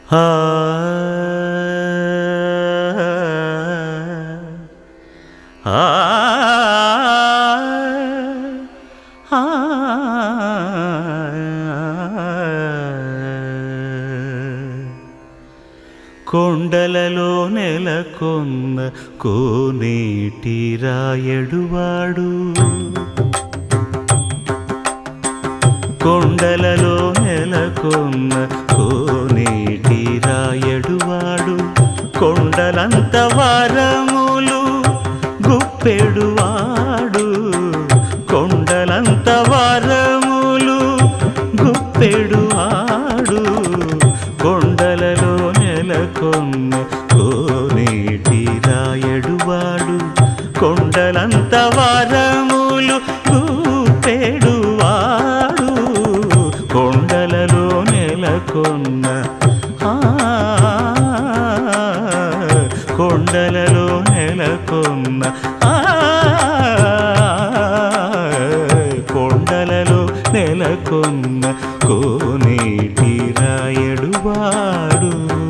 ఆ ఆ కొండలలో నెలకొన్న కోనేటి రాయడువాడు కొండలలో నెలకొన్న కోనేటి రాయడువాడు కొండలంత వారములు గుప్పెడువాడు కొండలంత వారములు గుప్పెడువాడు కొండలలో నెలకొన్న కోనేటి రాయడువాడు కొండలంత వారములు గుప్పెడువాడు కొండలలో నెలకొన్న ఆ, కొండలలో నెలకొన్న ఆ, కొండలలో నెలకొన్న కోనేటి రాయడువాడు